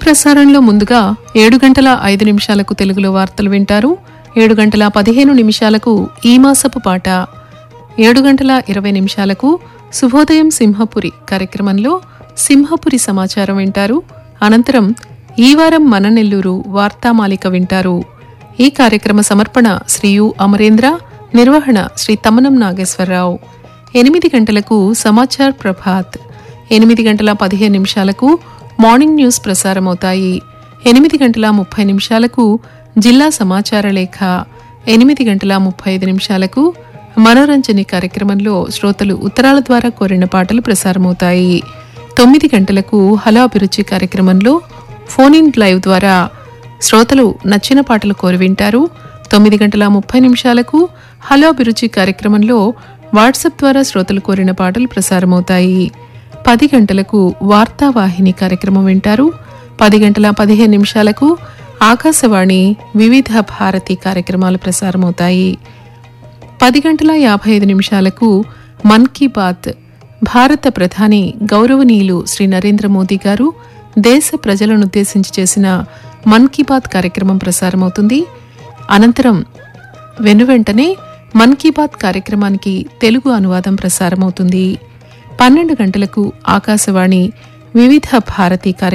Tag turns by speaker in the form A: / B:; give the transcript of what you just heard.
A: ప్రసారంలో ముందుగా ఏడు గంటల ఐదు నిమిషాలకు తెలుగులో వార్తలు వింటారు ఏడు గంటల పదిహేను నిమిషాలకు ఈ మాసపు పాట ఏడు గంటల ఇరవై నిమిషాలకు శుభోదయం సింహపురి కార్యక్రమంలో సింహపురి సమాచారం వింటారు అనంతరం ఈ వారం మన నెల్లూరు వార్తామాలిక వింటారు ఈ కార్యక్రమ సమర్పణ శ్రీ యు అమరేంద్ర నిర్వహణ శ్రీ తమ్మనం నాగేశ్వరరావు ఎనిమిది గంటలకు సమాచార్ ప్రభాత్ ఎనిమిది గంటల పదిహేను నిమిషాలకు మార్నింగ్ న్యూస్ ప్రసారమవుతాయి ఎనిమిది గంటల ముప్పై నిమిషాలకు జిల్లా సమాచార లేఖ ఎనిమిది గంటల ముప్పై ఐదు నిమిషాలకు మనోరంజని కార్యక్రమంలో శ్రోతలు ఉత్తరాల ద్వారా కోరిన పాటలు ప్రసారమవుతాయి తొమ్మిది గంటలకు హలో అభిరుచి కార్యక్రమంలో ఫోన్ ఇన్ లైవ్ ద్వారా శ్రోతలు నచ్చిన పాటలు కోరి వింటారు తొమ్మిది గంటల ముప్పై నిమిషాలకు హలో అభిరుచి కార్యక్రమంలో వాట్సాప్ ద్వారా శ్రోతలు కోరిన పాటలు ప్రసారమవుతాయి పది గంటలకు వార్తావాహిని కార్యక్రమం వింటారు పది గంటల పదిహేను నిమిషాలకు ఆకాశవాణి వివిధ భారతి కార్యక్రమాలు ప్రసారమవుతాయి పది గంటల యాభై ఐదు నిమిషాలకు మన్ కీ బాత్ భారత ప్రధాని గౌరవనీయులు శ్రీ నరేంద్ర మోదీ గారు దేశ ప్రజలను ఉద్దేశించి చేసిన మన్ కీ బాత్ కార్యక్రమం ప్రసారమవుతుంది అనంతరం వెనువెంటనే మన్ కీ బాత్ కార్యక్రమానికి తెలుగు అనువాదం ప్రసారమవుతుంది పన్నెండు గంటలకు ఆకాశవాణి వివిధ భారతి కార్యక్రమం